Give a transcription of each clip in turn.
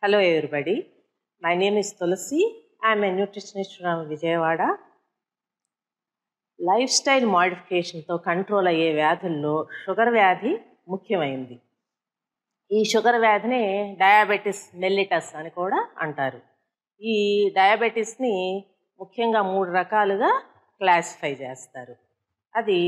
Hello, everybody. My name is Tulasi. I'm a nutritionist from Vijayawada. Life style మోడిఫికేషన్తో control అయ్యే వ్యాధుల్లో sugar వ్యాధి ముఖ్యమైంది ఈ షుగర్ వ్యాధిని డయాబెటిస్ మెల్లిటస్ అని కూడా అంటారు ఈ డయాబెటిస్ని ముఖ్యంగా మూడు రకాలుగా క్లాసిఫై చేస్తారు అది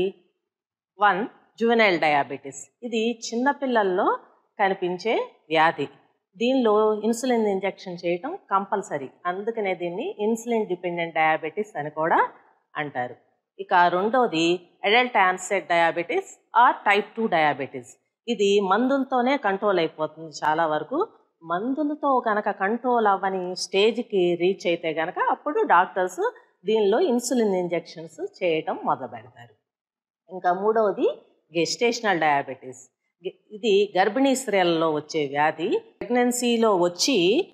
వన్ జువెనైల్ డయాబెటిస్ ఇది చిన్నపిల్లల్లో కనిపించే వ్యాధి దీనిలో ఇన్సులిన్ ఇంజెక్షన్ చేయటం కంపల్సరీ అందుకనే దీన్ని ఇన్సులిన్ డిపెండెంట్ డయాబెటిస్ అని కూడా అంటారు ఇక రెండోది adult onset diabetes or type two diabetes ఇది మందులతోనే కంట్రోల్ అయిపోతుంది చాలా వరకు మందులతో కనుక కంట్రోల్ అవ్వని స్టేజ్కి రీచ్ అయితే కనుక అప్పుడు డాక్టర్స్ దీనిలో ఇన్సులిన్ ఇంజెక్షన్స్ చేయటం మొదలు పెడతారు ఇంకా మూడవది గెస్టేషనల్ డయాబెటీస్ ఇది గర్భిణీ స్త్రీలలో వచ్చే వ్యాధి ప్రెగ్నెన్సీలో వచ్చి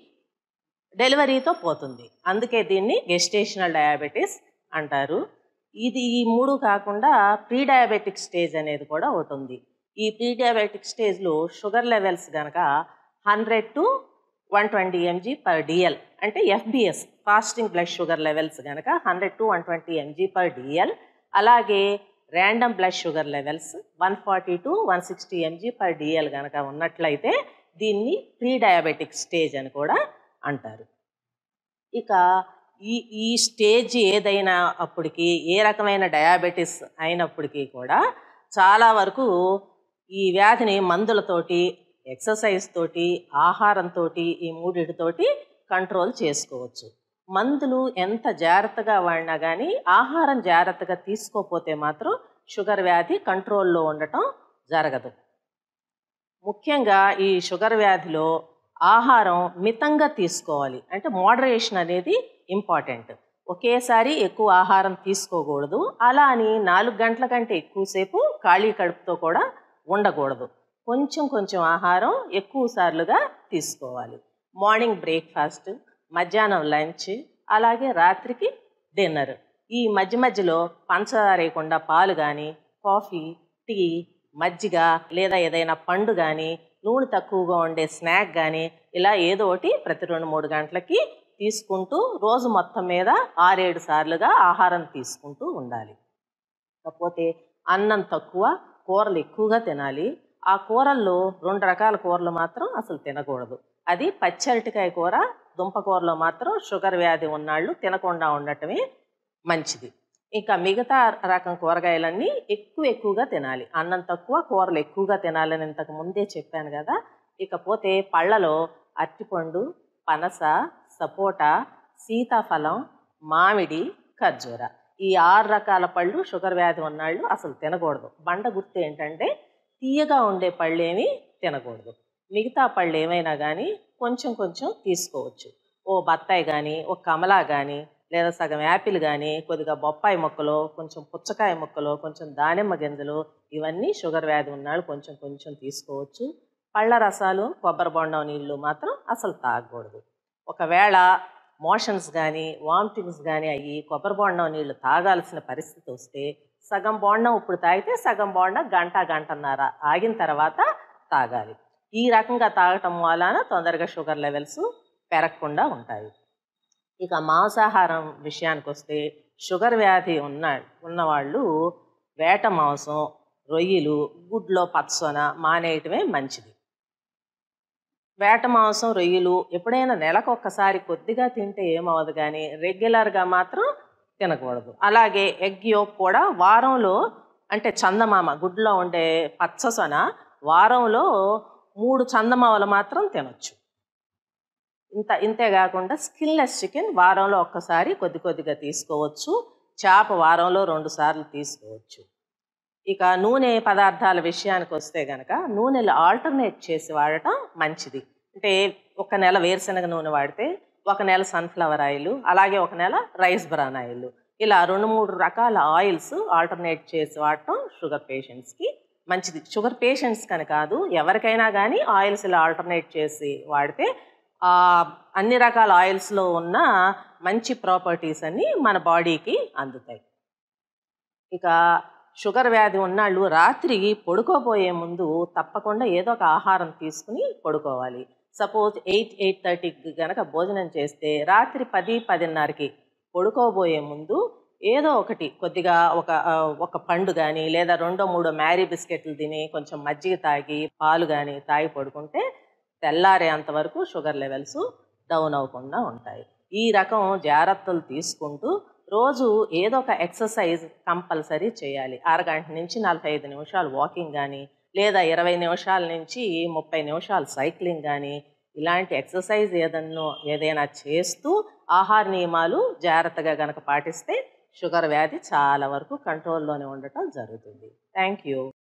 డెలివరీతో పోతుంది అందుకే దీన్ని గెస్టేషనల్ డయాబెటీస్ అంటారు ఇది ఈ మూడు కాకుండా ప్రీ డయాబెటిక్ స్టేజ్ అనేది కూడా ఒకటి ఉంది ఈ ప్రీ డయాబెటిక్ స్టేజ్లో షుగర్ లెవెల్స్ కనుక hundred to one twenty MG per DL అంటే FBS fasting blood sugar levels కనుక hundred to one twenty MG per DL అలాగే random blood sugar levels one forty to one sixty MG per DL కనుక ఉన్నట్లయితే దీన్ని pre diabetic stage అని కూడా అంటారు ఇక ఈ ఈ స్టేజ్ ఏదైనా అప్పటికి ఏ రకమైన డయాబెటిస్ అయినప్పటికీ కూడా చాలా వరకు ఈ వ్యాధిని మందులతోటి ఎక్సర్సైజ్ తోటి ఆహారంతో ఈ మూడిటితోటి కంట్రోల్ చేసుకోవచ్చు మందులు ఎంత జాగ్రత్తగా వాడినా కానీ ఆహారం జాగ్రత్తగా తీసుకోకపోతే మాత్రం షుగర్ వ్యాధి కంట్రోల్లో ఉండటం జరగదు ముఖ్యంగా ఈ షుగర్ వ్యాధిలో ఆహారం మితంగా తీసుకోవాలి అంటే మోడరేషన్ అనేది ఇంపార్టెంట్ ఒకేసారి ఎక్కువ ఆహారం తీసుకోకూడదు అలా అని నాలుగు గంటల కంటే ఎక్కువసేపు ఖాళీ కడుపుతో కూడా ఉండకూడదు కొంచెం కొంచెం ఆహారం ఎక్కువ సార్లుగా తీసుకోవాలి మార్నింగ్ బ్రేక్ఫాస్ట్ మధ్యాహ్నం లంచ్ అలాగే రాత్రికి డిన్నర్ ఈ మధ్య మధ్యలో పంచదార వేయకుండా పాలు కానీ కాఫీ టీ మజ్జిగ లేదా ఏదైనా పండు కానీ నూనె తక్కువగా ఉండే స్నాక్ కానీ ఇలా ఏదో ఒకటి ప్రతి రెండు మూడు గంటలకి తీసుకుంటూ రోజు మొత్తం మీద ఆరేడు సార్లుగా ఆహారం తీసుకుంటూ ఉండాలి కాకపోతే అన్నం తక్కువ కూరలు ఎక్కువగా తినాలి ఆ కూరల్లో రెండు రకాల కూరలు మాత్రం అసలు తినకూడదు అది పచ్చరటికాయ కూర దుంపకూరలో మాత్రం షుగర్ వ్యాధి ఉన్నాళ్ళు తినకుండా ఉండటమే మంచిది ఇంకా మిగతా రకం కూరగాయలన్నీ ఎక్కువ ఎక్కువగా తినాలి అన్నం తక్కువ కూరలు ఎక్కువగా తినాలని ఇంతకు ముందే చెప్పాను కదా ఇకపోతే పళ్ళలో అరటిపండు పనస సపోటా సీతాఫలం మామిడి ఖర్జూర ఈ ఆరు రకాల పళ్ళు షుగర్ వ్యాధి ఉన్నాళ్ళు అసలు తినకూడదు బండ గుర్తు ఏంటంటే తీయగా ఉండే పళ్ళు ఏమీ తినకూడదు మిగతా పళ్ళు ఏమైనా కానీ కొంచెం కొంచెం తీసుకోవచ్చు ఓ బత్తాయి కానీ ఓ కమలా కానీ లేదా సగం యాపిల్ కానీ కొద్దిగా బొప్పాయి మొక్కలు కొంచెం పుచ్చకాయ మొక్కలు కొంచెం దానిమ్మ గింజలు ఇవన్నీ షుగర్ వ్యాధి ఉన్నాళ్ళు కొంచెం కొంచెం తీసుకోవచ్చు పళ్ళ రసాలు కొబ్బరి బొండం నీళ్ళు మాత్రం అసలు తాగకూడదు ఒకవేళ మోషన్స్ కానీ వామిటింగ్స్ కానీ అయ్యి కొబ్బరి బొండం నీళ్ళు తాగాల్సిన పరిస్థితి వస్తే సగం బోండం ఇప్పుడు తాగితే సగం బోండం గంట గంటన్నర ఆగిన తర్వాత తాగాలి ఈ రకంగా తాగటం వలన తొందరగా షుగర్ లెవెల్స్ పెరగకుండా ఉంటాయి ఇక మాంసాహారం విషయానికి వస్తే షుగర్ వ్యాధి ఉన్న ఉన్నవాళ్ళు వేట మాంసం రొయ్యలు గుడ్లో పచ్చన మానేయటమే మంచిది వేట మాంసం రొయ్యలు ఎప్పుడైనా నెలకు ఒక్కసారి కొద్దిగా తింటే ఏమవదు కానీ రెగ్యులర్గా మాత్రం తినకూడదు అలాగే ఎగ్ యోక్ కూడా వారంలో అంటే చందమామ గుడ్లో ఉండే పచ్చసొన వారంలో మూడు చందమామలు మాత్రం తినొచ్చు ఇంత ఇంతే కాకుండా స్కిన్లెస్ చికెన్ వారంలో ఒక్కసారి కొద్ది కొద్దిగా తీసుకోవచ్చు చేప వారంలో రెండు సార్లు తీసుకోవచ్చు ఇక నూనె పదార్థాల విషయానికి వస్తే కనుక నూనెలు ఆల్టర్నేట్ చేసి వాడటం మంచిది అంటే ఒక నెల వేరుశనగ నూనె వాడితే ఒక నెల సన్ఫ్లవర్ ఆయిల్ అలాగే ఒక నెల రైస్ బ్రాన్ ఆయిల్ ఇలా రెండు మూడు రకాల ఆయిల్స్ ఆల్టర్నేట్ చేసి వాడటం షుగర్ పేషెంట్స్కి మంచిది షుగర్ పేషెంట్స్ కని కాదు ఎవరికైనా కానీ ఆయిల్స్ ఇలా ఆల్టర్నేట్ చేసి వాడితే అన్ని రకాల ఆయిల్స్లో ఉన్న మంచి ప్రాపర్టీస్ అన్నీ మన బాడీకి అందుతాయి ఇక షుగర్ వ్యాధి ఉన్నాళ్ళు రాత్రి పడుకోబోయే ముందు తప్పకుండా ఏదో ఒక ఆహారం తీసుకుని పడుకోవాలి సపోజ్ ఎయిట్ ఎయిట్ థర్టీకి గనక భోజనం చేస్తే రాత్రి పది పదిన్నరకి పడుకోబోయే ముందు ఏదో ఒకటి కొద్దిగా ఒక ఆ, ఒక పండు కానీ లేదా రెండో మూడో మ్యారీ బిస్కెట్లు తిని కొంచెం మజ్జిగ తాగి పాలు కానీ తాగి పడుకుంటే తెల్లారేంత వరకు షుగర్ లెవెల్స్ డౌన్ అవ్వకుండా ఉంటాయి ఈ రకం జాగ్రత్తలు తీసుకుంటూ రోజు ఏదో ఒక ఎక్సర్సైజ్ కంపల్సరీ చేయాలి అరగంట నుంచి నలభై ఐదు నిమిషాలు వాకింగ్ కానీ లేదా ఇరవై నిమిషాల నుంచి ముప్పై నిమిషాలు సైక్లింగ్ కానీ ఇలాంటి ఎక్సర్సైజ్ ఏదన్నో ఏదైనా చేస్తూ ఆహార నియమాలు జాగ్రత్తగా గనక పాటిస్తే షుగర్ వ్యాధి చాలా వరకు కంట్రోల్లోనే ఉండటం జరుగుతుంది థ్యాంక్ యూ